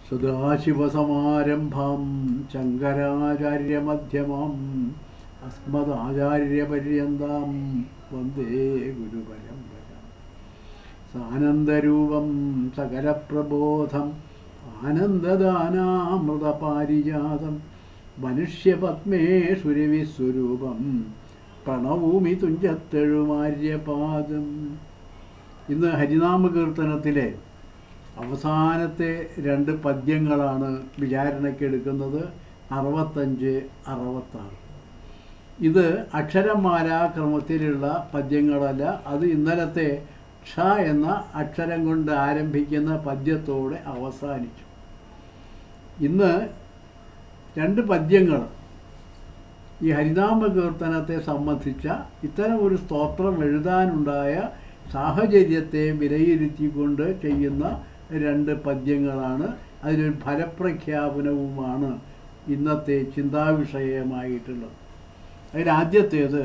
സദാശിവസമാരംഭം ശങ്കരാചാര്യമധ്യമാം അസ്മദാചാര്യപര്യന്താം വന്ദേ ഗുരുപരമ്പര സാനന്ദരൂപം സകലപ്രബോധം ആനന്ദദാനാമൃതപാരിജാതം മനുഷ്യപത്മേശ്വരവിസ്വരൂപം പ്രണവൂമി തുഞ്ചത്തെഴുമാര്യപാദം ഇന്ന് ഹരിനാമ കീർത്തനത്തിലെ അവസാനത്തെ രണ്ട് പദ്യങ്ങളാണ് വിചാരണയ്ക്ക് എടുക്കുന്നത് അറുപത്തഞ്ച് അറുപത്താറ് ഇത് അക്ഷരമാല ക്രമത്തിലുള്ള പദ്യങ്ങളല്ല അത് ഇന്നലത്തെ ക്ഷ എന്ന അക്ഷരം കൊണ്ട് ആരംഭിക്കുന്ന പദ്യത്തോടെ അവസാനിച്ചു ഇന്ന് രണ്ട് പദ്യങ്ങൾ ഈ ഹരിനാമ കീർത്തനത്തെ സംബന്ധിച്ച ഇത്തരം ഒരു സ്തോത്രം എഴുതാനുണ്ടായ സാഹചര്യത്തെ വിലയിരുത്തിക്കൊണ്ട് ചെയ്യുന്ന രണ്ട് പദ്യങ്ങളാണ് അതിനൊരു ഫലപ്രഖ്യാപനവുമാണ് ഇന്നത്തെ ചിന്താവിഷയമായിട്ടുള്ളത് അതിലാദ്യത്തേത്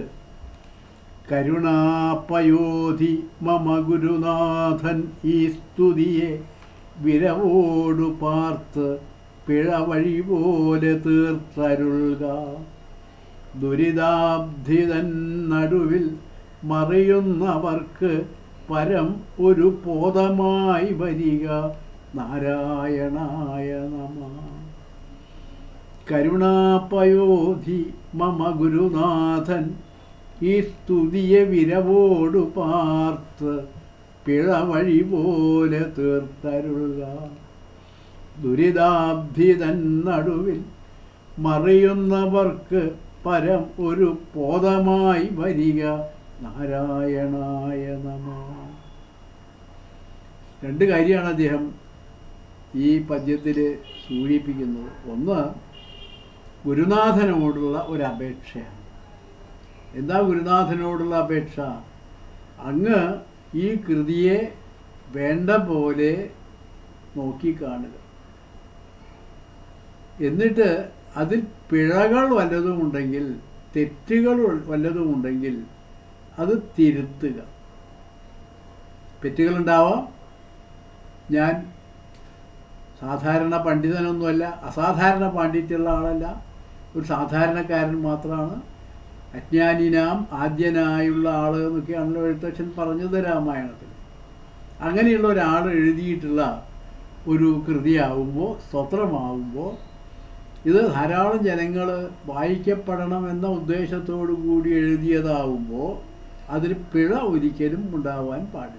കരുണാപയോധി മമ ഗുരുനാഥൻ ഈ സ്തുതിയെ വിരവോടു പാർത്ത് പിഴ വഴി പോലെ തീർത്തരുൾക ദുരിതാബ്ധിതൻ നടുവിൽ മറിയുന്നവർക്ക് പരം ഒരു പോതമായി വരിക നാരായണായ നമ കരുണാപയോധി മമ ഗുരുനാഥൻ ഈ സ്തുതിയെ വിരവോടു പാർത്ത് പിഴ വഴി പോലെ തീർത്തരുക ദുരിതാബ്ധിതൻ നടുവിൽ മറിയുന്നവർക്ക് പരം ഒരു പോതമായി വരിക നാരായണായ നമ രണ്ട് കാര്യമാണ് അദ്ദേഹം ഈ പദ്യത്തിൽ സൂചിപ്പിക്കുന്നത് ഒന്ന് ഗുരുനാഥനോടുള്ള ഒരു അപേക്ഷയാണ് എന്താ ഗുരുനാഥനോടുള്ള അപേക്ഷ അങ്ങ് ഈ കൃതിയെ വേണ്ട പോലെ നോക്കിക്കാണുക എന്നിട്ട് അതിൽ പിഴകൾ വല്ലതും ഉണ്ടെങ്കിൽ തെറ്റുകൾ വല്ലതും ഉണ്ടെങ്കിൽ അത് തിരുത്തുക തെറ്റുകളുണ്ടാവാം ഞാൻ സാധാരണ പണ്ഡിതനൊന്നുമല്ല അസാധാരണ പാണ്ഡിത്യമുള്ള ആളല്ല ഒരു സാധാരണക്കാരൻ മാത്രമാണ് അജ്ഞാനിനാം ആദ്യനായുള്ള ആൾ എന്നൊക്കെയാണല്ലോ എഴുത്തച്ഛൻ പറഞ്ഞത് രാമായണത്തിൽ അങ്ങനെയുള്ള ഒരാൾ എഴുതിയിട്ടുള്ള ഒരു കൃതിയാവുമ്പോൾ സ്തോത്രമാവുമ്പോൾ ഇത് ധാരാളം ജനങ്ങൾ വായിക്കപ്പെടണം എന്ന ഉദ്ദേശത്തോടു കൂടി എഴുതിയതാവുമ്പോൾ അതിൽ പിഴ ഒരിക്കലും ഉണ്ടാവാൻ പാടില്ല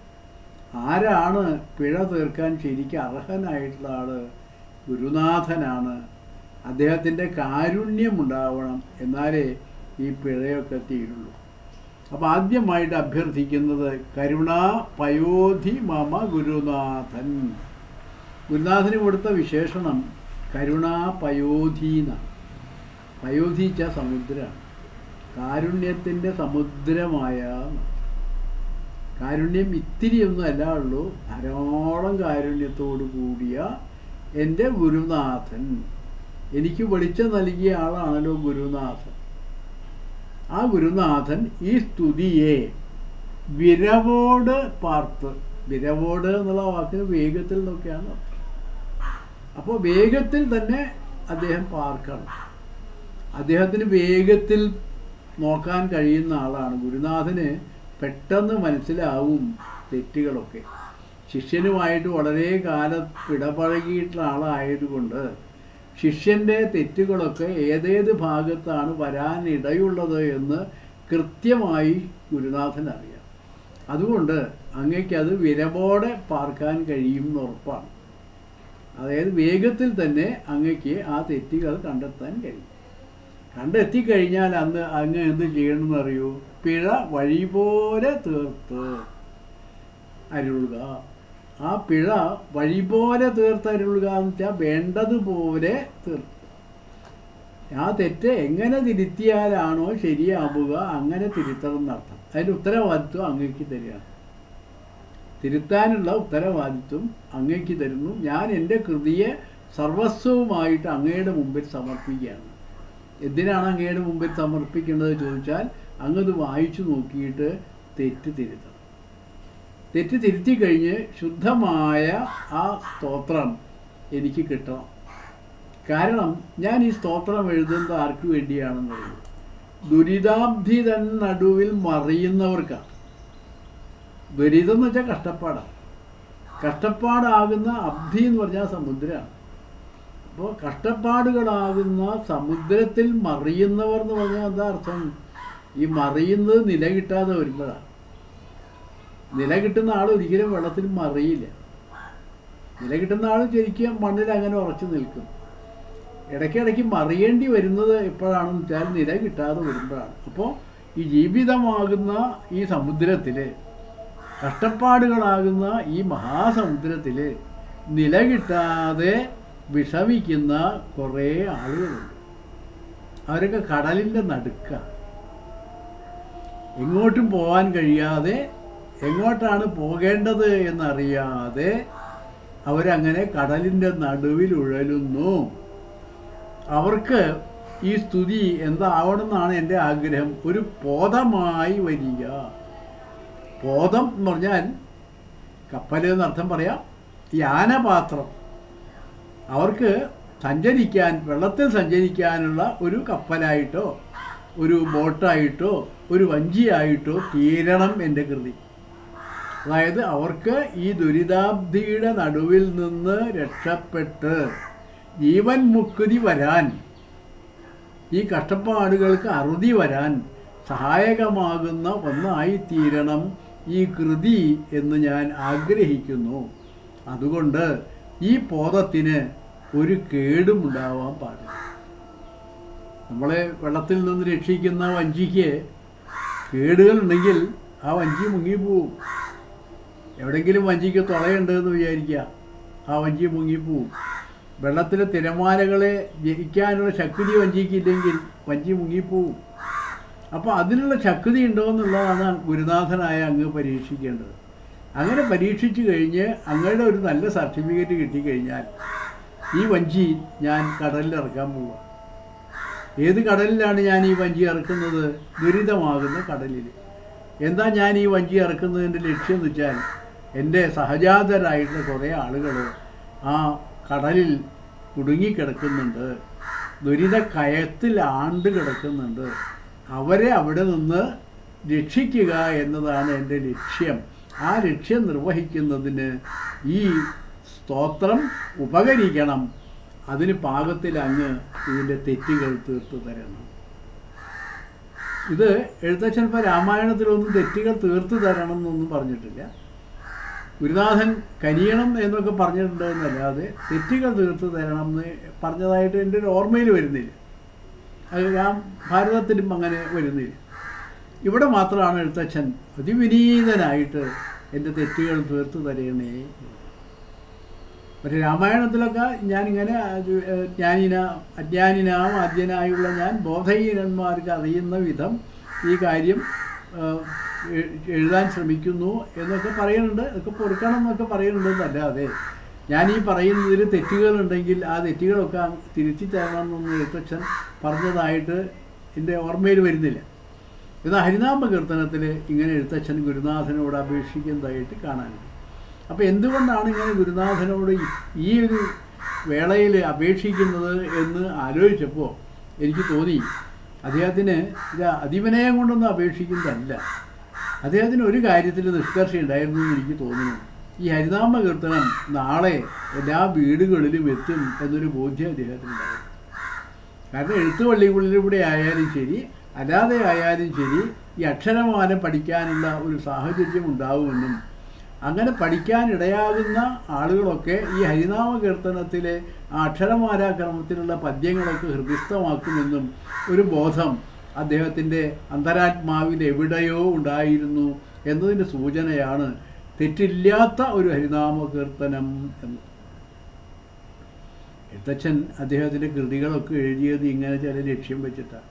ആരാണ് പിഴ തീർക്കാൻ ശരിക്കും അർഹനായിട്ടുള്ള ആൾ ഗുരുനാഥനാണ് അദ്ദേഹത്തിൻ്റെ കാരുണ്യം ഉണ്ടാവണം എന്നാലേ ഈ പിഴയൊക്കെ തീരുള്ളൂ അപ്പോൾ ആദ്യമായിട്ട് അഭ്യർത്ഥിക്കുന്നത് കരുണാ പയോധി മമ ഗുരുനാഥൻ ഗുരുനാഥന് കൊടുത്ത വിശേഷണം കരുണാ പയോധി എന്നാണ് പയോധിച്ച സമുദ്രമാണ് കാരുണ്യത്തിൻ്റെ സമുദ്രമായ കാരുണ്യം ഇത്തിരിയൊന്നും അല്ല ഉള്ളൂ ധാരാളം കാരുണ്യത്തോടു കൂടിയ എൻ്റെ ഗുരുനാഥൻ എനിക്ക് വെളിച്ചം നൽകിയ ആളാണല്ലോ ഗുരുനാഥൻ ആ ഗുരുനാഥൻ ഈ സ്തുതിയെ വിരവോട് പാർത്ത് വിരവോട് എന്നുള്ള വാക്കിന് വേഗത്തിൽ നോക്കിയാണ് അപ്പോൾ വേഗത്തിൽ തന്നെ അദ്ദേഹം പാർക്കണം അദ്ദേഹത്തിന് വേഗത്തിൽ നോക്കാൻ കഴിയുന്ന ആളാണ് ഗുരുനാഥന് പെട്ടെന്ന് മനസ്സിലാവും തെറ്റുകളൊക്കെ ശിഷ്യനുമായിട്ട് വളരെ കാലം ഇടപഴകിയിട്ടുള്ള ആളായതുകൊണ്ട് ശിഷ്യൻ്റെ തെറ്റുകളൊക്കെ ഏതേത് ഭാഗത്താണ് വരാനിടയുള്ളത് എന്ന് കൃത്യമായി ഗുരുനാഥൻ അറിയാം അതുകൊണ്ട് അങ്ങയ്ക്ക് അത് വിരവോടെ പാർക്കാൻ കഴിയും എന്ന് ഉറപ്പാണ് അതായത് വേഗത്തിൽ തന്നെ അങ്ങയ്ക്ക് ആ തെറ്റുകൾ കണ്ടെത്താൻ കഴിയും കണ്ടെത്തിക്കഴിഞ്ഞാൽ അന്ന് അങ്ങ് എന്ത് ചെയ്യണമെന്ന് അറിയൂ പിഴ വഴി പോലെ തീർത്ത് അരുളുക ആ പിഴ വഴി പോലെ തീർത്തരുളുക എന്ന് വെച്ചാൽ വേണ്ടതുപോലെ തീർത്ത് ആ തെറ്റ് എങ്ങനെ തിരുത്തിയാലാണോ ശരിയാവുക അങ്ങനെ തിരുത്തണം എന്നർത്ഥം അതിൻ്റെ ഉത്തരവാദിത്വം അങ്ങേക്ക് തരികയാണ് തിരുത്താനുള്ള ഉത്തരവാദിത്വം അങ്ങേക്ക് തരുന്നു ഞാൻ എൻ്റെ കൃതിയെ സർവസ്വവുമായിട്ട് അങ്ങയുടെ മുമ്പിൽ സമർപ്പിക്കുകയാണ് എന്തിനാണ് അങ്ങയുടെ മുമ്പിൽ സമർപ്പിക്കേണ്ടത് ചോദിച്ചാൽ അങ്ങത് വായിച്ചു നോക്കിയിട്ട് തെറ്റ് തിരുത്തണം തെറ്റ് തിരുത്തി കഴിഞ്ഞ് ശുദ്ധമായ ആ സ്തോത്രം എനിക്ക് കിട്ടണം കാരണം ഞാൻ ഈ സ്തോത്രം എഴുതുന്നത് ആർക്ക് വേണ്ടിയാണെന്നുള്ളത് ദുരിതാബ്ധി തൻ നടുവിൽ മറിയുന്നവർക്കാണ് ദുരിതം എന്ന് വെച്ചാൽ കഷ്ടപ്പാടാണ് കഷ്ടപ്പാടാകുന്ന അബ്ധി എന്ന് പറഞ്ഞാൽ സമുദ്രമാണ് അപ്പോൾ കഷ്ടപ്പാടുകളാകുന്ന സമുദ്രത്തിൽ മറിയുന്നവർ എന്ന് പറഞ്ഞാൽ എന്താ അർത്ഥം ഈ മറിയുന്നത് നില കിട്ടാതെ വരുമ്പോഴാണ് നില കിട്ടുന്ന ആൾ ഒരിക്കലും വെള്ളത്തിൽ മറിയില്ല നില കിട്ടുന്ന ആൾ ശരിക്കും മണ്ണിൽ അങ്ങനെ ഉറച്ചു നിൽക്കും ഇടയ്ക്കിടയ്ക്ക് മറിയേണ്ടി വരുന്നത് എപ്പോഴാണെന്ന് വെച്ചാൽ നില കിട്ടാതെ വരുമ്പോഴാണ് അപ്പോൾ ഈ ജീവിതമാകുന്ന ഈ സമുദ്രത്തിൽ കഷ്ടപ്പാടുകളാകുന്ന ഈ മഹാസമുദ്രത്തിൽ നില കിട്ടാതെ വിഷമിക്കുന്ന കുറേ ആളുകളുണ്ട് അവരൊക്കെ കടലിൻ്റെ നടുക്ക എങ്ങോട്ടും പോകാൻ കഴിയാതെ എങ്ങോട്ടാണ് പോകേണ്ടത് എന്നറിയാതെ അവരങ്ങനെ കടലിൻ്റെ നടുവിൽ ഉഴലുന്നു അവർക്ക് ഈ സ്തുതി എന്താവണമെന്നാണ് എൻ്റെ ആഗ്രഹം ഒരു പോതമായി വരിക പോതം എന്ന് പറഞ്ഞാൽ കപ്പൽ എന്നർത്ഥം പറയാം യാനപാത്രം അവർക്ക് സഞ്ചരിക്കാൻ വെള്ളത്തിൽ സഞ്ചരിക്കാനുള്ള ഒരു കപ്പലായിട്ടോ ഒരു ബോട്ടായിട്ടോ ഒരു വഞ്ചിയായിട്ടോ തീരണം എൻ്റെ കൃതി അതായത് അവർക്ക് ഈ ദുരിതാബ്ധിയുടെ നടുവിൽ നിന്ന് രക്ഷപ്പെട്ട് ജീവൻ മുക്തി വരാൻ ഈ കഷ്ടപ്പാടുകൾക്ക് അറുതി വരാൻ സഹായകമാകുന്ന ഒന്നായിത്തീരണം ഈ കൃതി എന്ന് ഞാൻ ആഗ്രഹിക്കുന്നു അതുകൊണ്ട് ഈ പോതത്തിന് ഒരു കേടും ഉണ്ടാവാൻ പാടില്ല നമ്മളെ വെള്ളത്തിൽ നിന്ന് രക്ഷിക്കുന്ന വഞ്ചിക്ക് കേടുകളുണ്ടെങ്കിൽ ആ വഞ്ചി മുങ്ങിപ്പോവും എവിടെയെങ്കിലും വഞ്ചിക്ക് തുളയുണ്ട് എന്ന് വിചാരിക്കുക ആ വഞ്ചി മുങ്ങിപ്പോവും വെള്ളത്തിലെ തിരമാലകളെ ജയിക്കാനുള്ള ശക്തി വഞ്ചിക്കില്ലെങ്കിൽ വഞ്ചി മുങ്ങിപ്പോവും അപ്പോൾ അതിനുള്ള ശക്തി ഉണ്ടോ എന്നുള്ളതാണ് ഗുരുനാഥനായ അങ്ങ് പരീക്ഷിക്കേണ്ടത് അങ്ങനെ പരീക്ഷിച്ചു കഴിഞ്ഞ് അങ്ങയുടെ ഒരു നല്ല സർട്ടിഫിക്കറ്റ് കിട്ടിക്കഴിഞ്ഞാൽ ഈ വഞ്ചി ഞാൻ കടലിൽ ഇറക്കാൻ പോവുക ഏത് കടലിലാണ് ഞാൻ ഈ വഞ്ചി ഇറക്കുന്നത് ദുരിതമാകുന്ന കടലിൽ എന്താ ഞാൻ ഈ വഞ്ചി ഇറക്കുന്നതിൻ്റെ ലക്ഷ്യം എന്ന് വെച്ചാൽ എൻ്റെ സഹജാതരായിട്ടുള്ള കുറേ ആളുകൾ ആ കടലിൽ കുടുങ്ങിക്കിടക്കുന്നുണ്ട് ദുരിത കയത്തിൽ ആണ്ട് കിടക്കുന്നുണ്ട് അവരെ അവിടെ നിന്ന് രക്ഷിക്കുക എന്നതാണ് എൻ്റെ ലക്ഷ്യം ആ ലക്ഷ്യം നിർവഹിക്കുന്നതിന് ഈ സ്തോത്രം ഉപകരിക്കണം അതിന് പാകത്തിൽ അങ്ങ് ഇതിൻ്റെ തെറ്റുകൾ തീർത്തു തരണം ഇത് എഴുത്തച്ഛൻ ഇപ്പോൾ രാമായണത്തിലൊന്നും തെറ്റുകൾ തീർത്തു തരണം എന്നൊന്നും പറഞ്ഞിട്ടില്ല ഗുരുനാഥൻ കനിയണം എന്നൊക്കെ പറഞ്ഞിട്ടുണ്ട് എന്നല്ലാതെ തെറ്റുകൾ തീർത്തു തരണം എന്ന് പറഞ്ഞതായിട്ട് എൻ്റെ ഒരു ഓർമ്മയിൽ വരുന്നില്ല അത് രാം ഭാരതത്തിലും അങ്ങനെ വരുന്നില്ല ഇവിടെ മാത്രമാണ് എഴുത്തച്ഛൻ അതിവിനീതനായിട്ട് എൻ്റെ തെറ്റുകൾ തീർത്തു തരണേ മറ്റേ രാമായണത്തിലൊക്കെ ഞാനിങ്ങനെ അത്, ഏഹ്, ജ്ഞാനിന അജ്ഞാനിനാം അജ്ഞനായുള്ള ഞാൻ ബോധഹീനന്മാർക്ക് അറിയുന്ന വിധം ഈ കാര്യം ഏഹ്, എ- എഴുതാൻ ശ്രമിക്കുന്നു എന്നൊക്കെ പറയുന്നുണ്ട് അതൊക്കെ പൊറുക്കണം എന്നൊക്കെ പറയുന്നുണ്ടെന്നല്ലാതെ ഞാൻ ഈ പറയുന്നതിൽ തെറ്റുകളുണ്ടെങ്കിൽ ആ തെറ്റുകളൊക്കെ തിരുത്തി തരണമെന്നൊന്നും എഴുത്തച്ഛൻ പറഞ്ഞതായിട്ട് എൻ്റെ ഓർമ്മയിൽ വരുന്നില്ല എന്നാൽ ഹരിനാമ കീർത്തനത്തിൽ ഇങ്ങനെ എഴുത്തച്ഛൻ ഗുരുനാഥനോട് അപേക്ഷിക്കുന്നതായിട്ട് കാണാനുണ്ട് അപ്പോൾ എന്തുകൊണ്ടാണ് ഇങ്ങനെ ഗുരുനാഥനോട് ഈ- ഈ ഒരു വേളയിൽ അപേക്ഷിക്കുന്നത് എന്ന് ആലോചിച്ചപ്പോൾ എനിക്ക് തോന്നി അദ്ദേഹത്തിന് ഇത് അതിവിനയം കൊണ്ടൊന്നും അപേക്ഷിക്കുന്നതല്ല അദ്ദേഹത്തിന് ഒരു കാര്യത്തിൽ നിഷ്കർഷ ഉണ്ടായിരുന്നു എന്ന് എനിക്ക് തോന്നുന്നു ഈ ഹരിനാമ കീർത്തനം നാളെ എല്ലാ വീടുകളിലും എത്തും എന്നൊരു ബോധ്യം അദ്ദേഹത്തിനുണ്ടായിരുന്നു കാരണം എഴുത്തുപള്ളികളിലൂടെ ആയാലും ശരി അല്ലാതെ ആയാലും ശരി ഈ അക്ഷരമാല പഠിക്കാനുള്ള ഒരു സാഹചര്യം ഉണ്ടാവുമെന്നും അങ്ങനെ പഠിക്കാനിടയാകുന്ന ആളുകളൊക്കെ ഈ ഹരിനാമ കീർത്തനത്തിലെ ആ അക്ഷരമാലാക്രമത്തിലുള്ള പദ്യങ്ങളൊക്കെ ഹൃദയസ്ഥമാക്കുമെന്നും ഒരു ബോധം അദ്ദേഹത്തിൻ്റെ അന്തരാത്മാവിൽ എവിടെയോ ഉണ്ടായിരുന്നു എന്നതിൻ്റെ സൂചനയാണ് തെറ്റില്ലാത്ത ഒരു ഹരിനാമ കീർത്തനം എന്ന് എഴുത്തച്ഛൻ അദ്ദേഹത്തിൻ്റെ കൃതികളൊക്കെ എഴുതിയത് ഇങ്ങനെ ചില ലക്ഷ്യം വെച്ചിട്ടാണ്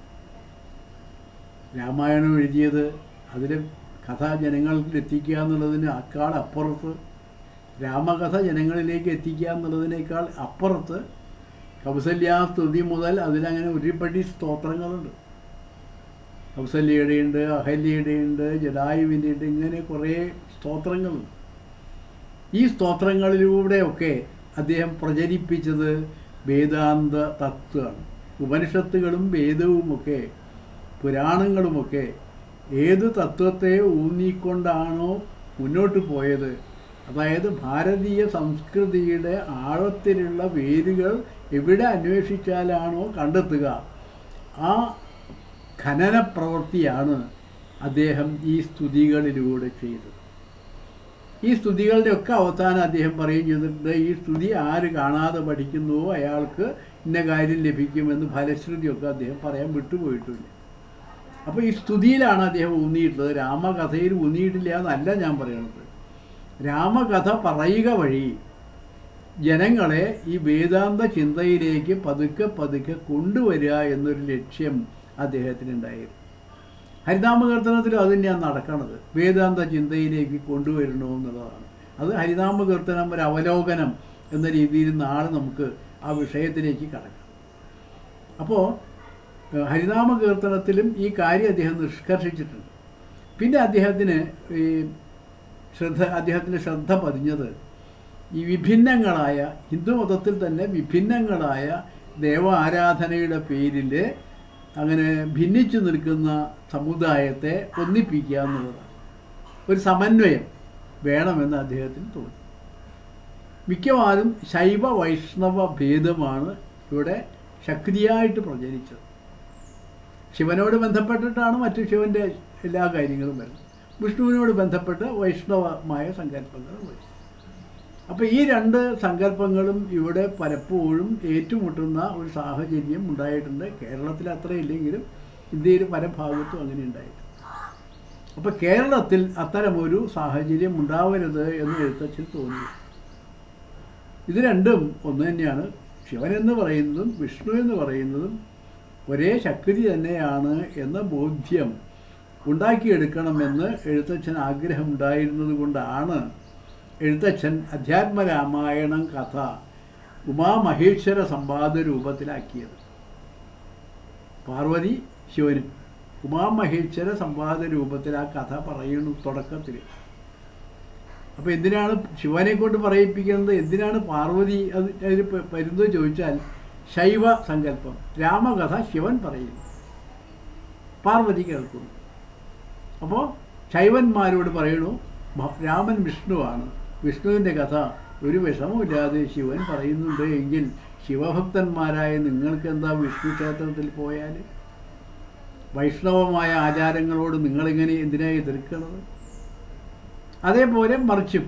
രാമായണം എഴുതിയത് അതിലെ കഥ ജനങ്ങളിൽ എത്തിക്കുക എന്നുള്ളതിന് അക്കാൾ അപ്പുറത്ത് രാമകഥ ജനങ്ങളിലേക്ക് എത്തിക്കുക എന്നുള്ളതിനേക്കാൾ അപ്പുറത്ത് കൗസല്യാസ്തുതി മുതൽ അതിലങ്ങനെ ഒരുപടി സ്തോത്രങ്ങളുണ്ട് കൗസല്യയുടെയുണ്ട് അഹല്യയുടെയുണ്ട് ജഡായുവിൻ്റെ ഉണ്ട് ഇങ്ങനെ കുറേ സ്തോത്രങ്ങളുണ്ട് ഈ സ്തോത്രങ്ങളിലൂടെയൊക്കെ അദ്ദേഹം പ്രചരിപ്പിച്ചത് വേദാന്ത തത്വമാണ് ഉപനിഷത്തുകളും വേദവുമൊക്കെ പുരാണങ്ങളുമൊക്കെ ഏത് തത്വത്തെ ഊന്നിക്കൊണ്ടാണോ മുന്നോട്ട് പോയത് അതായത് ഭാരതീയ സംസ്കൃതിയുടെ ആഴത്തിലുള്ള വേരുകൾ എവിടെ അന്വേഷിച്ചാലാണോ കണ്ടെത്തുക ആ ഖനന പ്രവൃത്തിയാണ് അദ്ദേഹം ഈ സ്തുതികളിലൂടെ ചെയ്തത് ഈ സ്തുതികളുടെ ഒക്കെ അവസാനം അദ്ദേഹം പറയും ചെയ്തിട്ടുണ്ട് ഈ സ്തുതി ആര് കാണാതെ പഠിക്കുന്നുവോ അയാൾക്ക് ഇന്ന കാര്യം ലഭിക്കുമെന്ന് ഫലശ്രുതിയൊക്കെ അദ്ദേഹം പറയാൻ വിട്ടുപോയിട്ടില്ല അപ്പോൾ ഈ സ്തുതിയിലാണ് അദ്ദേഹം ഊന്നിയിട്ടുള്ളത് രാമകഥയിൽ ഊന്നിയിട്ടില്ല എന്നല്ല ഞാൻ പറയുന്നത് രാമകഥ പറയുക വഴി ജനങ്ങളെ ഈ വേദാന്ത ചിന്തയിലേക്ക് പതുക്കെ പതുക്കെ കൊണ്ടുവരിക എന്നൊരു ലക്ഷ്യം അദ്ദേഹത്തിനുണ്ടായിരുന്നു ഹരിനാമകീർത്തനത്തിലും അത് തന്നെയാണ് നടക്കണത് വേദാന്ത ചിന്തയിലേക്ക് കൊണ്ടുവരണമെന്നുള്ളതാണ് അത് ഹരിനാമകീർത്തനം ഒരു അവലോകനം എന്ന രീതിയിൽ നാളെ നമുക്ക് ആ വിഷയത്തിലേക്ക് കടക്കാം അപ്പോൾ ഹരിനാമകീർത്തനത്തിലും ഈ കാര്യം അദ്ദേഹം നിഷ്കർഷിച്ചിട്ടുണ്ട് പിന്നെ അദ്ദേഹത്തിന് ഈ ശ്രദ്ധ അദ്ദേഹത്തിൻ്റെ ശ്രദ്ധ പതിഞ്ഞത് ഈ വിഭിന്നങ്ങളായ ഹിന്ദുമതത്തിൽ തന്നെ വിഭിന്നങ്ങളായ ദേവ ആരാധനയുടെ പേരിൽ അങ്ങനെ ഭിന്നിച്ചു നിൽക്കുന്ന സമുദായത്തെ ഒന്നിപ്പിക്കുക എന്നുള്ളതാണ് ഒരു സമന്വയം വേണമെന്ന് അദ്ദേഹത്തിന് തോന്നി മിക്കവാറും ശൈവ വൈഷ്ണവ ഭേദമാണ് ഇവിടെ ശക്തിയായിട്ട് പ്രചരിച്ചത് ശിവനോട് ബന്ധപ്പെട്ടിട്ടാണ് മറ്റു ശിവൻ്റെ എല്ലാ കാര്യങ്ങളും വരുന്നത് വിഷ്ണുവിനോട് ബന്ധപ്പെട്ട് വൈഷ്ണവമായ സങ്കല്പങ്ങൾ വരും അപ്പോൾ ഈ രണ്ട് സങ്കല്പങ്ങളും ഇവിടെ പലപ്പോഴും ഏറ്റുമുട്ടുന്ന ഒരു സാഹചര്യം ഉണ്ടായിട്ടുണ്ട് കേരളത്തിൽ അത്രയില്ലെങ്കിലും ഇന്ത്യയിൽ പല ഭാഗത്തും അങ്ങനെ ഉണ്ടായിട്ടുണ്ട് അപ്പോൾ കേരളത്തിൽ അത്തരമൊരു സാഹചര്യം ഉണ്ടാവരുത് എന്ന് എഴുത്തച്ഛൻ തോന്നി ഇത് രണ്ടും ഒന്ന് തന്നെയാണ് ശിവൻ എന്ന് പറയുന്നതും വിഷ്ണു എന്ന് പറയുന്നതും ഒരേ ശക്തി തന്നെയാണ് എന്ന ബോധ്യം ഉണ്ടാക്കിയെടുക്കണമെന്ന് എഴുത്തച്ഛൻ ആഗ്രഹമുണ്ടായിരുന്നത് കൊണ്ടാണ് എഴുത്തച്ഛൻ അധ്യാത്മരാമായണം കഥ ഉമാമഹേശ്വര സംവാദ രൂപത്തിലാക്കിയത് പാർവതി ശിവനും ഉമാമഹേശ്വര സംവാദ രൂപത്തിൽ ആ കഥ പറയുന്നു തുടക്കത്തിൽ അപ്പോൾ എന്തിനാണ് ശിവനെ കൊണ്ട് പറയിപ്പിക്കുന്നത് എന്തിനാണ് പാർവതി അത് അതിൽ വരുന്നത് ചോദിച്ചാൽ ശൈവ സങ്കല്പം രാമകഥ ശിവൻ പറയുന്നു പാർവതി കേൾക്കുന്നു അപ്പോൾ ശൈവന്മാരോട് പറയണു രാമൻ വിഷ്ണുവാണ് വിഷ്ണുവിൻ്റെ കഥ ഒരു വിഷമമില്ലാതെ ശിവൻ പറയുന്നുണ്ട് എങ്കിൽ ശിവഭക്തന്മാരായ നിങ്ങൾക്ക് എന്താ വിഷ്ണു ക്ഷേത്രത്തിൽ പോയാൽ വൈഷ്ണവമായ ആചാരങ്ങളോട് നിങ്ങളിങ്ങനെ എന്തിനാ എതിർക്കുന്നത് അതേപോലെ മറിച്ചും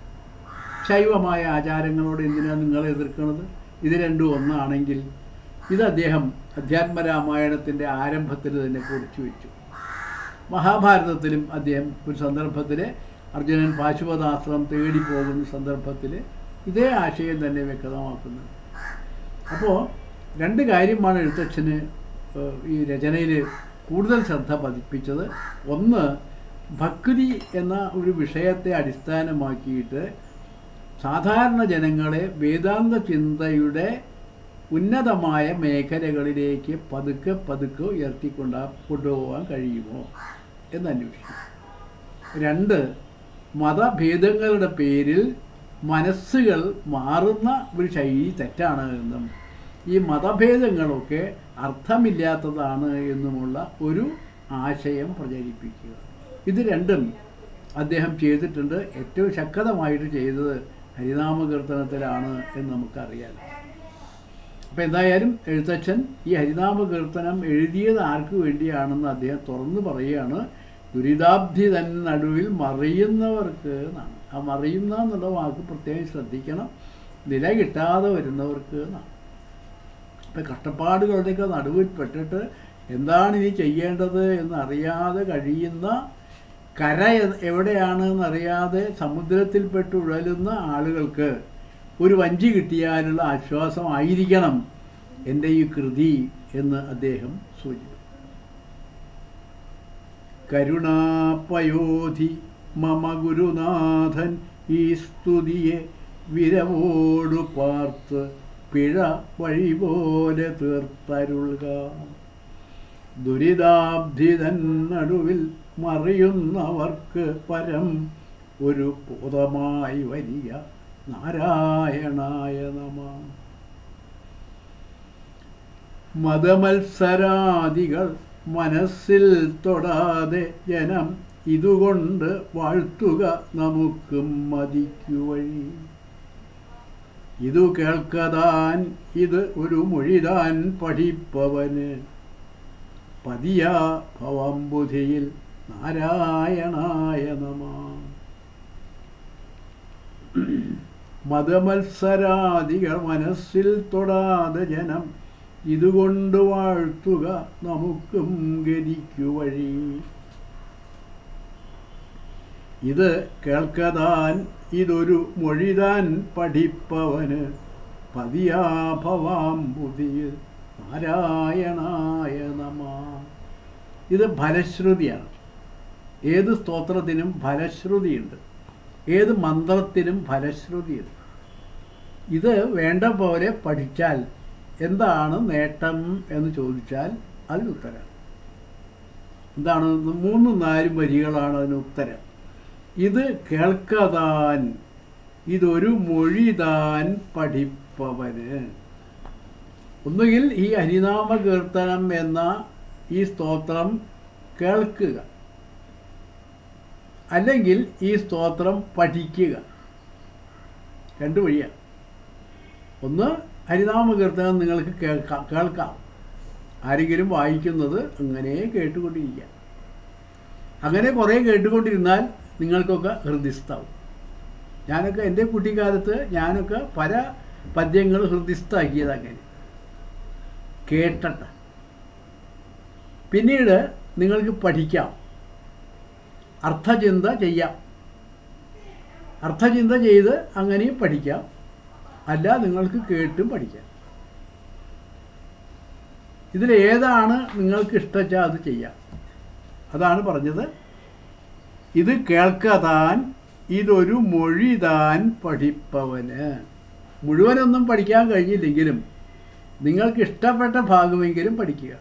ശൈവമായ ആചാരങ്ങളോട് എന്തിനാണ് നിങ്ങൾ എതിർക്കുന്നത് ഇത് രണ്ടും ഒന്നാണെങ്കിൽ ഇത് അദ്ദേഹം അധ്യാത്മരാമായണത്തിൻ്റെ ആരംഭത്തിൽ തന്നെ കുറിച്ചു വെച്ചു മഹാഭാരതത്തിലും അദ്ദേഹം ഒരു സന്ദർഭത്തിൽ അർജുനൻ പാശുപതാസ്ത്രം തേടി പോകുന്ന സന്ദർഭത്തിൽ ഇതേ ആശയം തന്നെ വ്യക്തമാക്കുന്നത് അപ്പോൾ രണ്ട് കാര്യമാണ് എഴുത്തച്ഛന് ഈ രചനയിൽ കൂടുതൽ ശ്രദ്ധ പതിപ്പിച്ചത് ഒന്ന് ഭക്തി എന്ന ഒരു വിഷയത്തെ അടിസ്ഥാനമാക്കിയിട്ട് സാധാരണ ജനങ്ങളെ വേദാന്ത ചിന്തയുടെ ഉന്നതമായ മേഖലകളിലേക്ക് പതുക്കെ പതുക്കെ ഉയർത്തിക്കൊണ്ട കൊണ്ടുപോകാൻ കഴിയുമോ എന്നന്വേഷിക്കും രണ്ട് മതഭേദങ്ങളുടെ പേരിൽ മനസ്സുകൾ മാറുന്ന ഒരു ശൈലി തെറ്റാണ് എന്നും ഈ മതഭേദങ്ങളൊക്കെ അർത്ഥമില്ലാത്തതാണ് എന്നുമുള്ള ഒരു ആശയം പ്രചരിപ്പിക്കുക ഇത് രണ്ടും അദ്ദേഹം ചെയ്തിട്ടുണ്ട് ഏറ്റവും ശക്തമായിട്ട് ചെയ്തത് ഹരിനാമകീർത്തനത്തിലാണ് എന്ന് നമുക്കറിയാം അപ്പോൾ എന്തായാലും എഴുത്തച്ഛൻ ഈ ഹരിനാമകീർത്തനം എഴുതിയത് ആർക്ക് വേണ്ടിയാണെന്ന് അദ്ദേഹം തുറന്നു പറയുകയാണ് ദുരിതാബ്ധി തൻ നടുവിൽ മറിയുന്നവർക്ക് എന്നാണ് ആ മറിയുന്ന എന്നുള്ള വാക്ക് പ്രത്യേകം ശ്രദ്ധിക്കണം നില കിട്ടാതെ വരുന്നവർക്ക് എന്നാണ് ഇപ്പം കഷ്ടപ്പാടുകളുടെയൊക്കെ നടുവിൽ പെട്ടിട്ട് എന്താണ് ഇനി ചെയ്യേണ്ടത് എന്നറിയാതെ കഴിയുന്ന കര എവിടെയാണ് എന്നറിയാതെ സമുദ്രത്തിൽപ്പെട്ട് ഉഴലുന്ന ആളുകൾക്ക് ഒരു വഞ്ചി കിട്ടിയാലുള്ള ആശ്വാസമായിരിക്കണം എൻ്റെ ഈ കൃതി എന്ന് അദ്ദേഹം സൂചിപ്പിച്ചു കരുണാപയോധി മമ ഗുരുനാഥൻ ഈ സ്തുതിയെ വിരവോടു പാർത്ത് പിഴ വഴി പോലെ തീർത്തരുൾക ദുരിതാബ്ധിതൻ നടുവിൽ മറിയുന്നവർക്ക് പരം ഒരു ബോധമായി വരിക നാരായണായ നമ മതമത്സരാദികൾ മനസ്സിൽ തൊടാതെ ജനം ഇതുകൊണ്ട് വാഴ്ത്തുക നമുക്കും മതിക്കുവഴി ഇതു കേൾക്കതാൻ ഇത് ഒരു മൊഴിതാൻ പഠിപ്പവന് പതിയാ ഭവംബുധിയിൽ നാരായണായ നമ മതമത്സരാദികൾ മനസ്സിൽ തൊടാതെ ജനം ഇതുകൊണ്ട് വാഴ്ത്തുക നമുക്കും ഗതിക്കു വഴി ഇത് കേൾക്കതാൻ ഇതൊരു മൊഴിതാൻ പഠിപ്പവന് പതിയാഭവാം ബുദ്ധിയിൽ നാരായണായ നമ ഇത് ഫലശ്രുതിയാണ് ഏത് സ്തോത്രത്തിനും ഫലശ്രുതിയുണ്ട് ഏത് മന്ത്രത്തിനും ഫലശ്രുതിയുണ്ട് ഇത് വേണ്ട പോലെ പഠിച്ചാൽ എന്താണ് നേട്ടം എന്ന് ചോദിച്ചാൽ അതിന് ഉത്തരം എന്താണ് മൂന്ന് നാലും വരികളാണ് അതിന് ഉത്തരം ഇത് കേൾക്കതാൻ ഇതൊരു മൊഴിതാൻ പഠിപ്പവന് ഒന്നുകിൽ ഈ ഹരിനാമ കീർത്തനം എന്ന ഈ സ്തോത്രം കേൾക്കുക അല്ലെങ്കിൽ ഈ സ്തോത്രം പഠിക്കുക രണ്ട് വഴിയാണ് ഒന്ന് ഹരിനാമ കീർത്തനം നിങ്ങൾക്ക് കേൾക്കാം കേൾക്കാം ആരെങ്കിലും വായിക്കുന്നത് അങ്ങനെ കേട്ടുകൊണ്ടിരിക്കുക അങ്ങനെ കുറേ കേട്ടുകൊണ്ടിരുന്നാൽ നിങ്ങൾക്കൊക്കെ ഹൃദിസ്ഥാവും ഞാനൊക്കെ എൻ്റെ കുട്ടിക്കാലത്ത് ഞാനൊക്കെ പല പദ്യങ്ങൾ ഹൃദിസ്ഥാക്കിയത് അങ്ങനെ കേട്ടിട്ട് പിന്നീട് നിങ്ങൾക്ക് പഠിക്കാം അർത്ഥചിന്ത ചെയ്യാം അർത്ഥചിന്ത ചെയ്ത് അങ്ങനെയും പഠിക്കാം അല്ല നിങ്ങൾക്ക് കേട്ടും പഠിക്കാം ഇതിലേതാണ് നിങ്ങൾക്ക് ഇഷ്ടച്ചാൽ അത് ചെയ്യാം അതാണ് പറഞ്ഞത് ഇത് കേൾക്കതാൻ ഇതൊരു മൊഴിതാൻ പഠിപ്പവന് മുഴുവനൊന്നും പഠിക്കാൻ കഴിഞ്ഞില്ലെങ്കിലും നിങ്ങൾക്ക് ഇഷ്ടപ്പെട്ട ഭാഗമെങ്കിലും പഠിക്കുക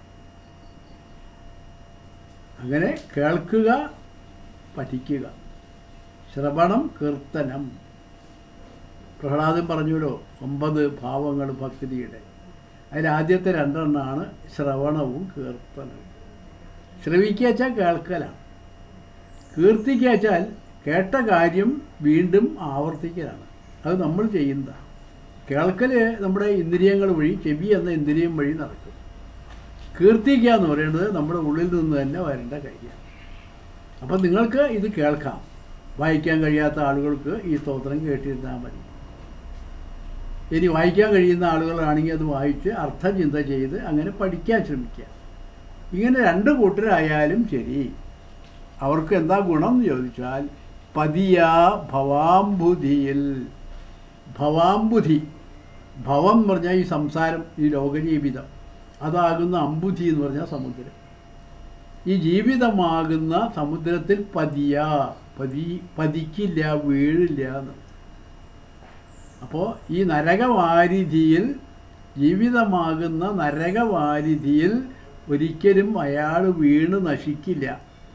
അങ്ങനെ കേൾക്കുക പഠിക്കുക ശ്രവണം കീർത്തനം പ്രഹ്ലാദൻ പറഞ്ഞുല്ലോ ഒമ്പത് ഭാവങ്ങൾ ഭക്തിയുടെ അതിൽ ആദ്യത്തെ രണ്ടെണ്ണമാണ് ശ്രവണവും കീർത്തനവും ശ്രവിക്കുക വെച്ചാൽ കേൾക്കലാണ് കീർത്തിക്കുക വെച്ചാൽ കേട്ട കാര്യം വീണ്ടും ആവർത്തിക്കലാണ് അത് നമ്മൾ ചെയ്യുന്നതാണ് കേൾക്കൽ നമ്മുടെ ഇന്ദ്രിയങ്ങൾ വഴി ചെവി എന്ന ഇന്ദ്രിയം വഴി നടക്കും കീർത്തിക്കുക എന്ന് പറയുന്നത് നമ്മുടെ ഉള്ളിൽ നിന്ന് തന്നെ വരേണ്ട കാര്യമാണ് അപ്പം നിങ്ങൾക്ക് ഇത് കേൾക്കാം വായിക്കാൻ കഴിയാത്ത ആളുകൾക്ക് ഈ സ്തോത്രം കേട്ടിരുന്നാൽ മതി ഇനി വായിക്കാൻ കഴിയുന്ന ആളുകളാണെങ്കിൽ അത് വായിച്ച് അർത്ഥചിന്ത ചെയ്ത് അങ്ങനെ പഠിക്കാൻ ശ്രമിക്കുക ഇങ്ങനെ രണ്ട് കൂട്ടരായാലും ശരി അവർക്ക് എന്താ ഗുണം എന്ന് ചോദിച്ചാൽ പതിയാ ഭവാംബുധിയിൽ ഭവാംബുധി ഭവം എന്ന് പറഞ്ഞാൽ ഈ സംസാരം ഈ ലോകജീവിതം അതാകുന്ന അമ്പുധി എന്ന് പറഞ്ഞാൽ സമുദ്രം ഈ ജീവിതമാകുന്ന സമുദ്രത്തിൽ പതിയ പതി പതിക്കില്ല വീഴില്ല എന്ന് അപ്പോൾ ഈ നരകവാരിധിയിൽ ജീവിതമാകുന്ന നരകവാരിധിയിൽ ഒരിക്കലും അയാൾ വീണ് നശിക്കില്ല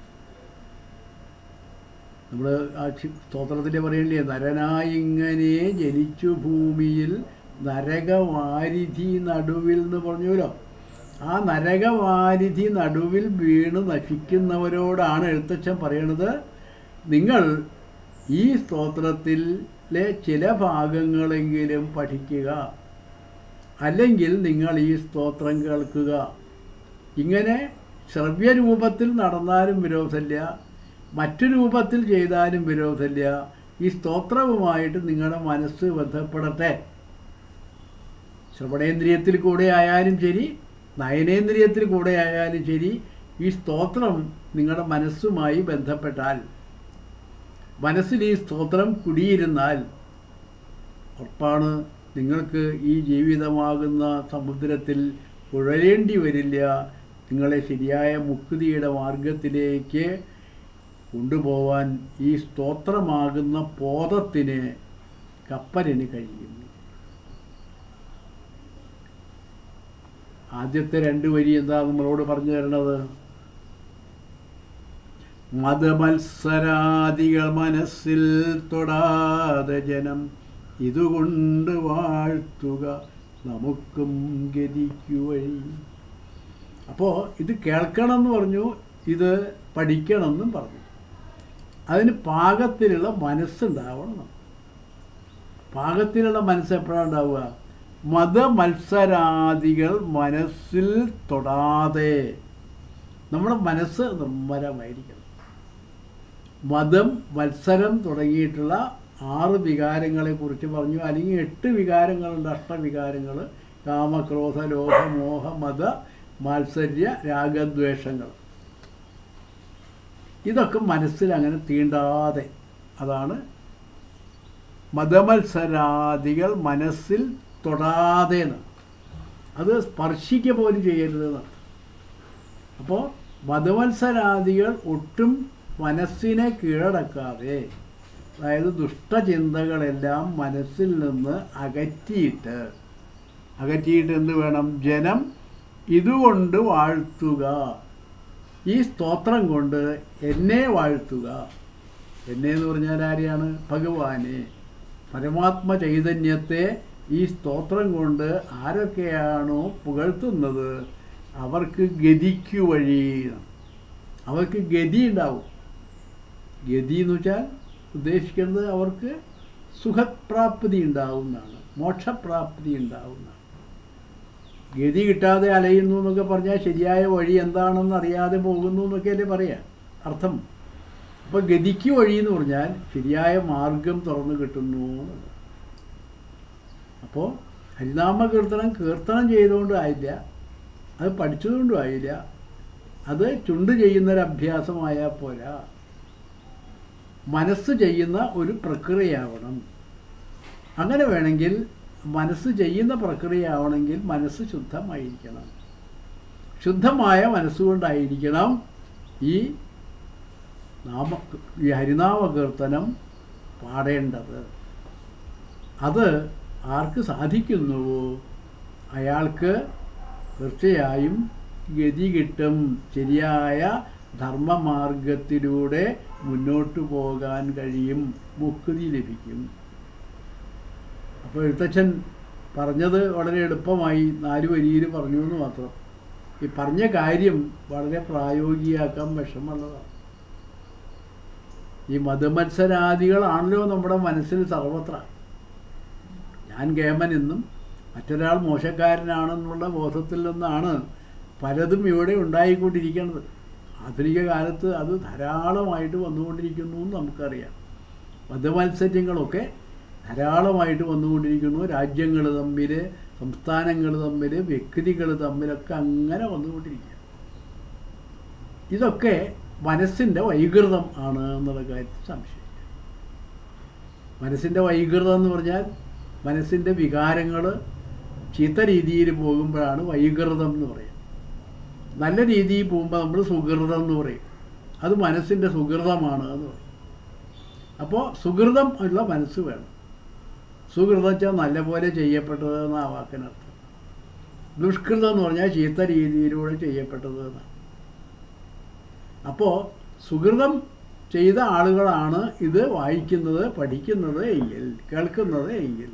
നമ്മൾ ആ സ്തോത്രത്തിൽ പറയണില്ലേ നരനായിങ്ങനെ ജനിച്ചു ഭൂമിയിൽ നരകവാരിധി നടുവിൽ എന്ന് പറഞ്ഞുല്ലോ ആ നരകവാരിധി നടുവിൽ വീണ് നശിക്കുന്നവരോടാണ് എഴുത്തച്ഛൻ പറയണത് നിങ്ങൾ ഈ സ്തോത്രത്തിലെ ചില ഭാഗങ്ങളെങ്കിലും പഠിക്കുക അല്ലെങ്കിൽ നിങ്ങൾ ഈ സ്തോത്രം കേൾക്കുക ഇങ്ങനെ ശ്രവ്യരൂപത്തിൽ നടന്നാലും വിരോധമില്ല മറ്റു രൂപത്തിൽ ചെയ്താലും വിരോധമില്ല ഈ സ്തോത്രവുമായിട്ട് നിങ്ങളുടെ മനസ്സ് ബന്ധപ്പെടട്ടെ ശ്രവണേന്ദ്രിയത്തിൽ കൂടെ ആയാലും ശരി നയനേന്ദ്രിയത്തിൽ കൂടെ ആയാലും ശരി ഈ സ്തോത്രം നിങ്ങളുടെ മനസ്സുമായി ബന്ധപ്പെട്ടാൽ മനസ്സിൽ ഈ സ്തോത്രം കുടിയിരുന്നാൽ ഉറപ്പാണ് നിങ്ങൾക്ക് ഈ ജീവിതമാകുന്ന സമുദ്രത്തിൽ ഉഴലേണ്ടി വരില്ല നിങ്ങളെ ശരിയായ മുക്തിയുടെ മാർഗത്തിലേക്ക് കൊണ്ടുപോവാൻ ഈ സ്തോത്രമാകുന്ന പോതത്തിന് കപ്പലിന് കഴിയും ആദ്യത്തെ രണ്ട് വരി എന്താ നമ്മളോട് പറഞ്ഞു തരണത് മതമത്സരാദികൾ മനസ്സിൽ തൊടാതെ ജനം ഇതുകൊണ്ട് വാഴ്ത്തുക നമുക്കും ഗതിക്കു വഴി അപ്പോൾ ഇത് കേൾക്കണം എന്ന് പറഞ്ഞു ഇത് പഠിക്കണം എന്നും പറഞ്ഞു അതിന് പാകത്തിലുള്ള മനസ്സുണ്ടാവണം നമുക്ക്. പാകത്തിലുള്ള മനസ്സ് എപ്പോഴാണ് ഉണ്ടാവുക മതമത്സരാദികൾ മനസ്സിൽ തൊടാതെ നമ്മുടെ മനസ്സ് നിർമ്മലമായിരിക്കണം മതം മത്സരം തുടങ്ങിയിട്ടുള്ള ആറ് വികാരങ്ങളെ കുറിച്ച് പറഞ്ഞു അല്ലെങ്കിൽ എട്ട് വികാരങ്ങളുണ്ട് അഷ്ടവികാരങ്ങൾ കാമക്രോധ ലോഭ മോഹ മത മാത്സര്യ രാഗദ്വേഷങ്ങൾ ഇതൊക്കെ മനസ്സിൽ അങ്ങനെ തീണ്ടാതെ അതാണ് മതമത്സരാദികൾ മനസ്സിൽ തൊടാതെ എന്ന് അത് സ്പർശിക്കുക പോലും ചെയ്യരുത് എന്നാണ് അപ്പോൾ മതമത്സരാദികൾ ഒട്ടും മനസ്സിനെ കീഴടക്കാതെ അതായത് ദുഷ്ടചിന്തകളെല്ലാം മനസ്സിൽ നിന്ന് അകറ്റിയിട്ട് അകറ്റിയിട്ട് എന്ത് വേണം ജനം ഇതുകൊണ്ട് വാഴ്ത്തുക ഈ സ്തോത്രം കൊണ്ട് എന്നെ വാഴ്ത്തുക എന്നെ എന്ന് പറഞ്ഞാൽ ആരെയാണ് ഭഗവാനെ പരമാത്മ ചൈതന്യത്തെ ഈ സ്തോത്രം കൊണ്ട് ആരൊക്കെയാണോ പുകഴ്ത്തുന്നത് അവർക്ക് ഗതിക്കു വഴി അവർക്ക് ഗതി ഉണ്ടാവും ഗതി എന്ന് വെച്ചാൽ ഉദ്ദേശിക്കുന്നത് അവർക്ക് സുഖപ്രാപ്തി ഉണ്ടാവുന്നതാണ് മോക്ഷപ്രാപ്തി ഉണ്ടാവുന്നതാണ് ഗതി കിട്ടാതെ അലയുന്നു എന്നൊക്കെ പറഞ്ഞാൽ ശരിയായ വഴി എന്താണെന്ന് അറിയാതെ പോകുന്നു എന്നൊക്കെ അല്ലേ പറയാം അർത്ഥം അപ്പോൾ ഗതിക്ക് വഴി എന്ന് പറഞ്ഞാൽ ശരിയായ മാർഗം തുറന്നു കിട്ടുന്നു എന്നുള്ളത്. അപ്പോൾ ഹരിനാമ കീർത്തനം കീർത്തനം ചെയ്തുകൊണ്ടും ആയില്ല അത് പഠിച്ചതുകൊണ്ടും ആയില്ല അത് ചുണ്ട് ചെയ്യുന്നൊരു അഭ്യാസമായാൽ പോരാ മനസ്സ് ചെയ്യുന്ന ഒരു പ്രക്രിയയാവണം അങ്ങനെ വേണമെങ്കിൽ മനസ്സ് ചെയ്യുന്ന പ്രക്രിയയാവണമെങ്കിൽ മനസ്സ് ശുദ്ധമായിരിക്കണം ശുദ്ധമായ മനസ്സുകൊണ്ടായിരിക്കണം ഈ നാമ ഈ ഹരിനാമ കീർത്തനം പാടേണ്ടത് അത് ആർക്ക് സാധിക്കുന്നുവോ അയാൾക്ക് തീർച്ചയായും ഗതി കിട്ടും ശരിയായ ധർമ്മമാർഗത്തിലൂടെ മുന്നോട്ട് പോകാൻ കഴിയും മുക്തി ലഭിക്കും അപ്പോൾ എഴുത്തച്ഛൻ പറഞ്ഞത് വളരെ എളുപ്പമായി നാല് വരിയിൽ പറഞ്ഞു എന്ന് മാത്രം ഈ പറഞ്ഞ കാര്യം വളരെ പ്രായോഗികമാക്കാൻ വിഷമമുള്ളതാണ് ഈ മതമത്സരാദികളാണല്ലോ നമ്മുടെ മനസ്സിൽ സർവത്ര ഞാൻ കേമൻ എന്നും മറ്റൊരാൾ മോശക്കാരനാണെന്നുള്ള ബോധത്തിൽ നിന്നാണ് പലതും ഇവിടെ ഉണ്ടായിക്കൊണ്ടിരിക്കുന്നത് ആധുനിക കാലത്ത് അത് ധാരാളമായിട്ട് വന്നുകൊണ്ടിരിക്കുന്നു എന്ന് നമുക്കറിയാം മതമത്സര്യങ്ങളൊക്കെ ധാരാളമായിട്ട് വന്നുകൊണ്ടിരിക്കുന്നു രാജ്യങ്ങൾ തമ്മിൽ സംസ്ഥാനങ്ങൾ തമ്മിൽ വ്യക്തികൾ തമ്മിലൊക്കെ അങ്ങനെ വന്നുകൊണ്ടിരിക്കുക ഇതൊക്കെ മനസ്സിൻ്റെ വൈകൃതം ആണ് എന്നുള്ള കാര്യത്തിൽ സംശയം മനസ്സിൻ്റെ വൈകൃതം എന്ന് പറഞ്ഞാൽ മനസ്സിൻ്റെ വികാരങ്ങൾ ചീത്ത രീതിയിൽ പോകുമ്പോഴാണ് വൈകൃതം എന്ന് പറയുന്നത് നല്ല രീതിയിൽ പോകുമ്പോൾ നമ്മൾ സുഹൃതം എന്ന് പറയും അത് മനസ്സിൻ്റെ സുഹൃതമാണ് എന്ന് പറയും അപ്പോൾ സുഹൃതം ഉള്ള മനസ്സ് വേണം സുഹൃതം വെച്ചാൽ നല്ലപോലെ ചെയ്യപ്പെട്ടത് എന്ന ആ വാക്കിനർത്ഥം ദുഷ്കൃതം എന്ന് പറഞ്ഞാൽ ചീത്ത രീതിയിലൂടെ ചെയ്യപ്പെട്ടത് എന്നാണ് അപ്പോൾ സുഹൃതം ചെയ്ത ആളുകളാണ് ഇത് വായിക്കുന്നത് പഠിക്കുന്നത് എങ്കിൽ കേൾക്കുന്നത് എങ്കിൽ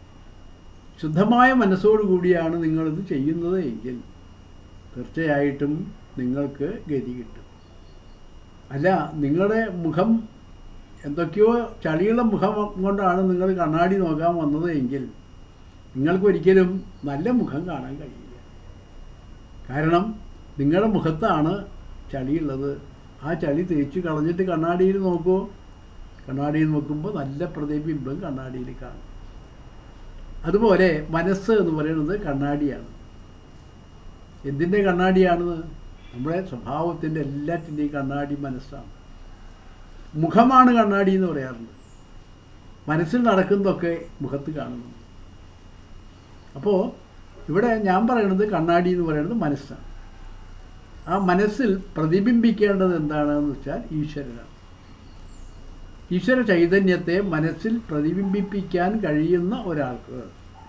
ശുദ്ധമായ മനസ്സോടുകൂടിയാണ് നിങ്ങളിത് ചെയ്യുന്നത് എങ്കിൽ തീർച്ചയായിട്ടും നിങ്ങൾക്ക് ഗതി കിട്ടും അല്ല നിങ്ങളുടെ മുഖം എന്തൊക്കെയോ ചളിയുള്ള മുഖം കൊണ്ടാണ് നിങ്ങൾ കണ്ണാടി നോക്കാൻ വന്നത് എങ്കിൽ നിങ്ങൾക്കൊരിക്കലും നല്ല മുഖം കാണാൻ കഴിയില്ല കാരണം നിങ്ങളുടെ മുഖത്താണ് ചളിയുള്ളത് ആ ചളി തേച്ച് കളഞ്ഞിട്ട് കണ്ണാടിയിൽ നോക്കൂ കണ്ണാടിയിൽ നോക്കുമ്പോൾ നല്ല പ്രതിബിംബം കണ്ണാടിയിൽ കാണും അതുപോലെ മനസ്സ് എന്ന് പറയുന്നത് കണ്ണാടിയാണ് എന്തിൻ്റെ കണ്ണാടിയാണ് നമ്മുടെ സ്വഭാവത്തിൻ്റെ എല്ലാറ്റിൻ്റെയും കണ്ണാടി മനസ്സാണ് മുഖമാണ് കണ്ണാടി എന്ന് പറയാറുണ്ട് മനസ്സിൽ നടക്കുന്നതൊക്കെ മുഖത്ത് കാണുന്നു അപ്പോൾ ഇവിടെ ഞാൻ പറയുന്നത് കണ്ണാടി എന്ന് പറയുന്നത് മനസ്സാണ് ആ മനസ്സിൽ പ്രതിബിംബിക്കേണ്ടത് എന്താണെന്ന് വെച്ചാൽ ഈശ്വരനാണ് ഈശ്വര ചൈതന്യത്തെ മനസ്സിൽ പ്രതിബിംബിപ്പിക്കാൻ കഴിയുന്ന ഒരാൾക്ക്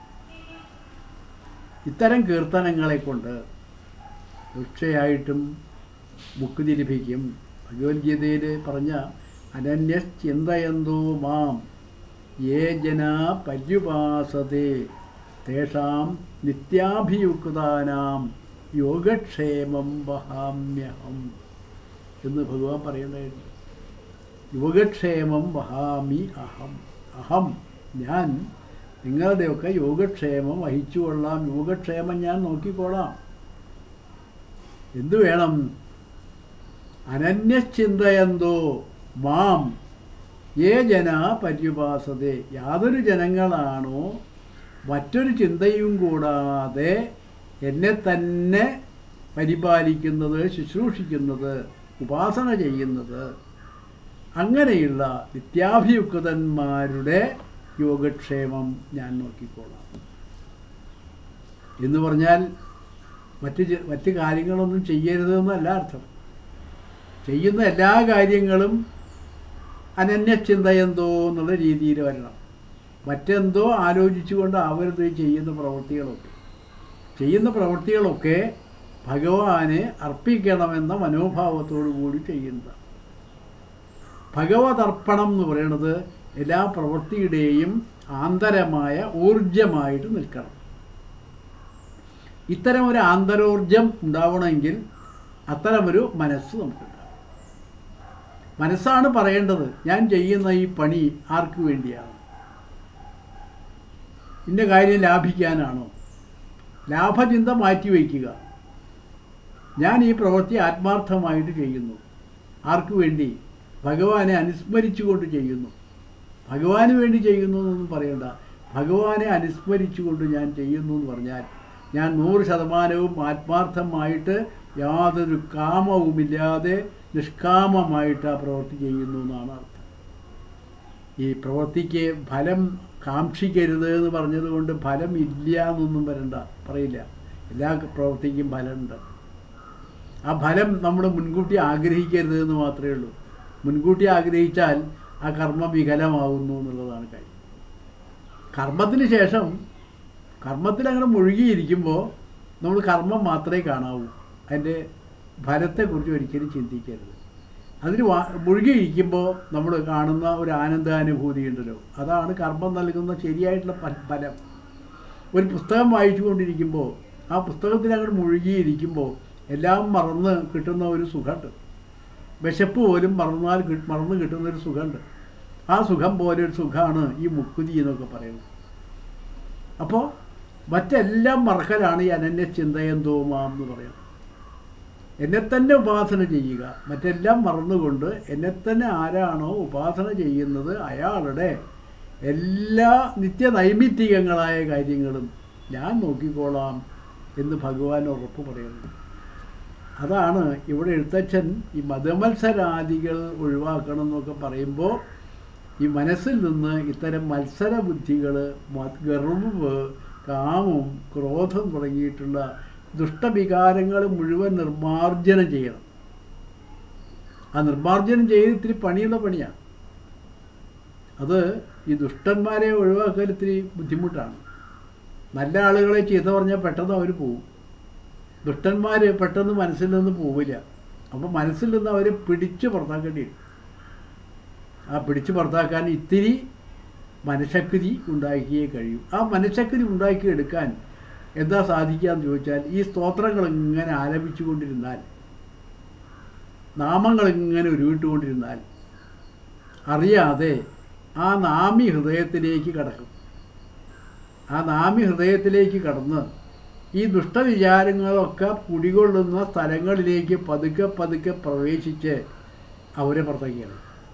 ഇത്തരം കീർത്തനങ്ങളെ കൊണ്ട് തീർച്ചയായിട്ടും മുക്തി ലഭിക്കും ഭഗവത്ഗീതയിൽ പറഞ്ഞ അനന്യശ്ചിന്തയന്തോ മാം യേ ജന പര്യുപാസത്തെ തേഷാം നിത്യാഭിയുക്താനാം യോഗക്ഷേമം വഹാമ്യഹം എന്ന് ഭഗവാൻ പറയേണ്ടതായിരുന്നു യോഗക്ഷേമം വഹാമി അഹം അഹം ഞാൻ നിങ്ങളുടെയൊക്കെ യോഗക്ഷേമം വഹിച്ചുകൊള്ളാം യോഗക്ഷേമം ഞാൻ നോക്കിക്കോളാം എന്തു വേണം അനന്യചിന്തയന്തോ മാം ഏ ജന പര്യുപാസതെ യാതൊരു ജനങ്ങളാണോ മറ്റൊരു ചിന്തയും കൂടാതെ എന്നെ തന്നെ പരിപാലിക്കുന്നത് ശുശ്രൂഷിക്കുന്നത് ഉപാസന ചെയ്യുന്നത് അങ്ങനെയുള്ള നിത്യാഭിയുക്തന്മാരുടെ യോഗക്ഷേമം ഞാൻ നോക്കിക്കോളാം എന്ന് പറഞ്ഞാൽ മറ്റ് ചെ- മറ്റ് കാര്യങ്ങളൊന്നും ചെയ്യരുതെന്നല്ല അർത്ഥം ചെയ്യുന്ന എല്ലാ കാര്യങ്ങളും അനന്യചിന്തയെന്തോ എന്നുള്ള രീതിയിൽ വരണം മറ്റെന്തോ ആലോചിച്ചുകൊണ്ട് ആവരുത് ഈ ചെയ്യുന്ന പ്രവൃത്തികളൊക്കെ ചെയ്യുന്ന പ്രവൃത്തികളൊക്കെ ഭഗവാനെ അർപ്പിക്കണമെന്ന മനോഭാവത്തോടു കൂടി ചെയ്യുന്നതാണ് ഭഗവതർപ്പണം എന്ന് പറയുന്നത് എല്ലാ പ്രവൃത്തിയുടെയും ആന്തരമായ ഊർജമായിട്ട് നിൽക്കണം ഇത്തരം ഒരു ആന്തരോർജം ഉണ്ടാവണമെങ്കിൽ അത്തരമൊരു മനസ്സ് നമുക്കുണ്ടാവും മനസ്സാണ് പറയേണ്ടത് ഞാൻ ചെയ്യുന്ന ഈ പണി ആർക്ക് വേണ്ടിയാണ് ഇന്ന കാര്യം ലാഭിക്കാനാണോ ലാഭചിന്ത മാറ്റിവെക്കുക ഞാൻ ഈ പ്രവൃത്തി ആത്മാർത്ഥമായിട്ട് ചെയ്യുന്നു ആർക്ക് വേണ്ടി ഭഗവാനെ അനുസ്മരിച്ചുകൊണ്ട് ചെയ്യുന്നു ഭഗവാന് വേണ്ടി ചെയ്യുന്നു എന്നൊന്നും പറയണ്ട ഭഗവാനെ അനുസ്മരിച്ചുകൊണ്ട് ഞാൻ ചെയ്യുന്നു എന്ന് പറഞ്ഞാൽ ഞാൻ നൂറ് ശതമാനവും ആത്മാർത്ഥമായിട്ട് യാതൊരു കാമവുമില്ലാതെ നിഷ്കാമമായിട്ട് ആ പ്രവൃത്തി ചെയ്യുന്നു എന്നാണ് അർത്ഥം ഈ പ്രവൃത്തിക്ക് ഫലം കാക്ഷിക്കരുത് എന്ന് പറഞ്ഞതുകൊണ്ട് ഫലം ഇല്ല എന്നൊന്നും വരണ്ട പറയില്ല എല്ലാ പ്രവൃത്തിക്കും ഫലമുണ്ട് ആ ഫലം നമ്മൾ മുൻകൂട്ടി ആഗ്രഹിക്കരുത് എന്ന് മാത്രമേ ഉള്ളൂ മുൻകൂട്ടി ആഗ്രഹിച്ചാൽ ആ കർമ്മം വികലമാകുന്നു എന്നുള്ളതാണ് കാര്യം കർമ്മത്തിന് ശേഷം കർമ്മത്തിൽ അങ്ങനെ മുഴുകിയിരിക്കുമ്പോൾ നമ്മൾ കർമ്മം മാത്രമേ കാണാവൂ അതിൻ്റെ ഫലത്തെക്കുറിച്ച് ഒരിക്കലും ചിന്തിക്കരുത് അതിന് വാ മുഴുകിയിരിക്കുമ്പോൾ നമ്മൾ കാണുന്ന ഒരു ആനന്ദാനുഭൂതി ഉണ്ടല്ലോ അതാണ് കർമ്മം നൽകുന്ന ശരിയായിട്ടുള്ള ഫ- ഫലം ഒരു പുസ്തകം വായിച്ചുകൊണ്ടിരിക്കുമ്പോൾ ആ പുസ്തകത്തിൽ അങ്ങോട്ട് മുഴുകിയിരിക്കുമ്പോൾ എല്ലാം മറന്ന് കിട്ടുന്ന ഒരു സുഖമുണ്ട് വിശപ്പ് പോലും മറന്നാൽ കി- മറന്ന് കിട്ടുന്ന ഒരു സുഖമുണ്ട് ആ സുഖം പോലെ ഒരു സുഖമാണ് ഈ മുക്കുതി എന്നൊക്കെ പറയുന്നത് അപ്പോൾ മറ്റെല്ലാം മറക്കലാണ് ഈ അനന്യ ചിന്തയന്തോമാം എന്ന് പറയുന്നത് എന്നെ തന്നെ ഉപാസന ചെയ്യുക മറ്റെല്ലാം മറന്നുകൊണ്ട് എന്നെ തന്നെ ആരാണോ ഉപാസന ചെയ്യുന്നത് അയാളുടെ എല്ലാ നിത്യനൈമിത്തികങ്ങളായ കാര്യങ്ങളും ഞാൻ നോക്കിക്കോളാം എന്ന് ഭഗവാൻ ഉറപ്പ് പറയുന്നു അതാണ് ഇവിടെ എഴുത്തച്ഛൻ ഈ മതമത്സരാദികൾ ഒഴിവാക്കണം എന്നൊക്കെ പറയുമ്പോൾ ഈ മനസ്സിൽ നിന്ന് ഇത്തരം മത്സര ബുദ്ധികൾ ഗർവ് കാമം ക്രോധം തുടങ്ങിയിട്ടുള്ള ദുഷ്ടവികാരങ്ങൾ മുഴുവൻ നിർമാർജനം ചെയ്യണം ആ നിർമാർജനം ചെയ്ത് ഇത്തിരി പണിയുള്ള പണിയാണ് അത് ഈ ദുഷ്ടന്മാരെ ഒഴിവാക്കാൻ ഇത്തിരി ബുദ്ധിമുട്ടാണ് നല്ല ആളുകളെ ചീത്ത പറഞ്ഞാൽ പെട്ടെന്ന് അവർ പോവും ദുഷ്ടന്മാർ പെട്ടെന്ന് മനസ്സിൽ നിന്ന് പോവില്ല അപ്പോൾ മനസ്സിൽ നിന്ന് അവരെ പിടിച്ച് പുറത്താക്കേണ്ടി വരും ആ പിടിച്ച് പുറത്താക്കാൻ ഇത്തിരി മനഃശക്തി ഉണ്ടാക്കിയേ കഴിയൂ ആ മനഃശക്തി ഉണ്ടാക്കിയെടുക്കാൻ എന്താ സാധിക്കുക എന്ന് ചോദിച്ചാൽ ഈ സ്തോത്രങ്ങൾ ഇങ്ങനെ ആലപിച്ചു കൊണ്ടിരുന്നാൽ നാമങ്ങൾ ഇങ്ങനെ ഉരുവിട്ടുകൊണ്ടിരുന്നാൽ അറിയാതെ ആ നാമി ഹൃദയത്തിലേക്ക് കടക്കും ആ നാമി ഹൃദയത്തിലേക്ക് കടന്ന് ഈ ദുഷ്ടവിചാരങ്ങളൊക്കെ കുടികൊള്ളുന്ന സ്ഥലങ്ങളിലേക്ക് പതുക്കെ പതുക്കെ പ്രവേശിച്ച് അവരെ പുറത്തേക്കാണ്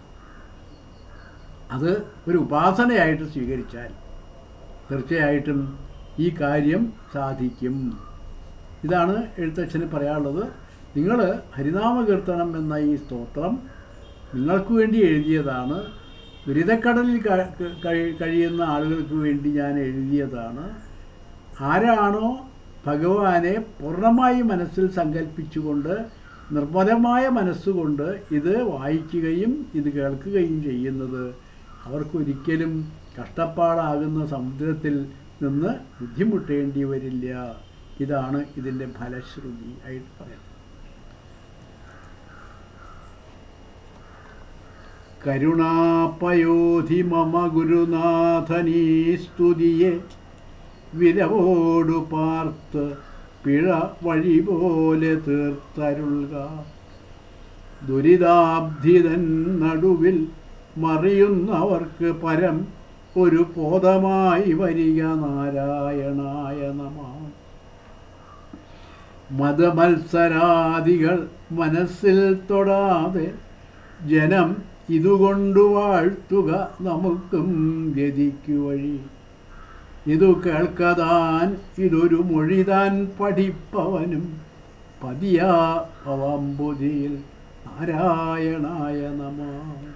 അത് ഒരു ഉപാസനയായിട്ട് സ്വീകരിച്ചാൽ തീർച്ചയായിട്ടും ഈ കാര്യം സാധിക്കും ഇതാണ് എഴുത്തച്ഛന് പറയാനുള്ളത് നിങ്ങൾ ഹരിനാമകീർത്തനം എന്ന ഈ സ്തോത്രം നിങ്ങൾക്ക് വേണ്ടി എഴുതിയതാണ് ദുരിതക്കടലിൽ ക- കഴി- കഴിയുന്ന ആളുകൾക്ക് വേണ്ടി ഞാൻ എഴുതിയതാണ് ആരാണോ ഭഗവാനെ പൂർണ്ണമായി മനസ്സിൽ സങ്കല്പിച്ചുകൊണ്ട് നിർമ്മലമായ മനസ്സുകൊണ്ട് ഇത് വായിക്കുകയും ഇത് കേൾക്കുകയും ചെയ്യുന്നത് അവർക്കൊരിക്കലും കഷ്ടപ്പാടാകുന്ന സമുദ്രത്തിൽ നിന്ന് ബുദ്ധിമുട്ടേണ്ടി വരില്ല ഇതാണ് ഇതിൻ്റെ ഫലശ്രുതി ആയിട്ട് പറയുന്നത് കരുണാപയോധി മമ ഗുരുനാഥനീ സ്തുതിയെ വിരവോടു പാർത്ത് പിഴ വഴി പോലെ തീർത്തരുൾക ദുരിതാബ്ധിതൻ നടുവിൽ മറിയുന്നവർക്ക് പരം ഒരു പോതമായി വരിക നാരായണായ നമ മതമത്സരാദികൾ മനസ്സിൽ തൊടാതെ ജനം ഇതുകൊണ്ടു വാഴ്ത്തുക നമുക്കും ഗതിക്കു വഴി ഇതു കേൾക്കതാൻ ഇതൊരു മൊഴിതാൻ പഠിപ്പവനും പതിയാ ഭവമ്പുതിയിൽ നാരായണായ നമ